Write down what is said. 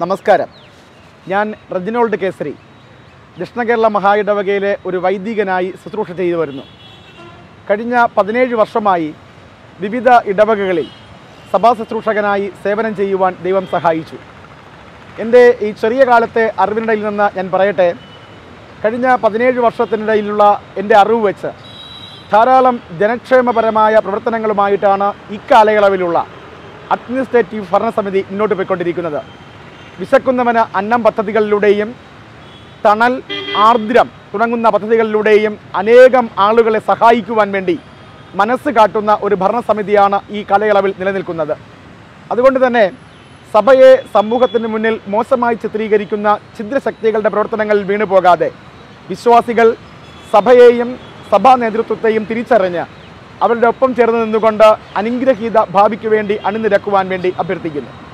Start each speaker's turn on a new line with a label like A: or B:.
A: നമസ്കാരം ഞാൻ റെജിനോൾഡ് കേസരി ദക്ഷിണ കേരള മഹായിടവകയിലെ ഒരു വൈദികനായി ശുശ്രൂഷ ചെയ്തു വരുന്നു കഴിഞ്ഞ പതിനേഴ് വർഷമായി വിവിധ ഇടവകകളിൽ സഭാ ശുശ്രൂഷകനായി സേവനം ചെയ്യുവാൻ ദൈവം സഹായിച്ചു എൻ്റെ ഈ ചെറിയ കാലത്തെ അറിവിനിടയിൽ നിന്ന് ഞാൻ പറയട്ടെ കഴിഞ്ഞ പതിനേഴ് വർഷത്തിനിടയിലുള്ള എൻ്റെ അറിവ് വെച്ച് ധാരാളം ജനക്ഷേമപരമായ പ്രവർത്തനങ്ങളുമായിട്ടാണ് ഇക്കാലയളവിലുള്ള അഡ്മിനിസ്ട്രേറ്റീവ് ഭരണസമിതി മുന്നോട്ട് പോയിക്കൊണ്ടിരിക്കുന്നത് വിശക്കുന്നവന് അന്നം പദ്ധതികളിലൂടെയും തണൽ ആർദ്രം തുടങ്ങുന്ന പദ്ധതികളിലൂടെയും അനേകം ആളുകളെ സഹായിക്കുവാൻ വേണ്ടി മനസ്സ് കാട്ടുന്ന ഒരു ഭരണസമിതിയാണ് ഈ കാലയളവിൽ നിലനിൽക്കുന്നത് അതുകൊണ്ട് തന്നെ സഭയെ സമൂഹത്തിന് മുന്നിൽ മോശമായി ചിത്രീകരിക്കുന്ന ഛിദ്രശക്തികളുടെ പ്രവർത്തനങ്ങളിൽ വീണു പോകാതെ വിശ്വാസികൾ സഭയെയും സഭാ നേതൃത്വത്തെയും തിരിച്ചറിഞ്ഞ് അവരുടെ ഒപ്പം ചേർന്ന് നിന്നുകൊണ്ട് അനുഗ്രഹീത ഭാവിക്ക് വേണ്ടി അണിനിരക്കുവാൻ വേണ്ടി അഭ്യർത്ഥിക്കുന്നു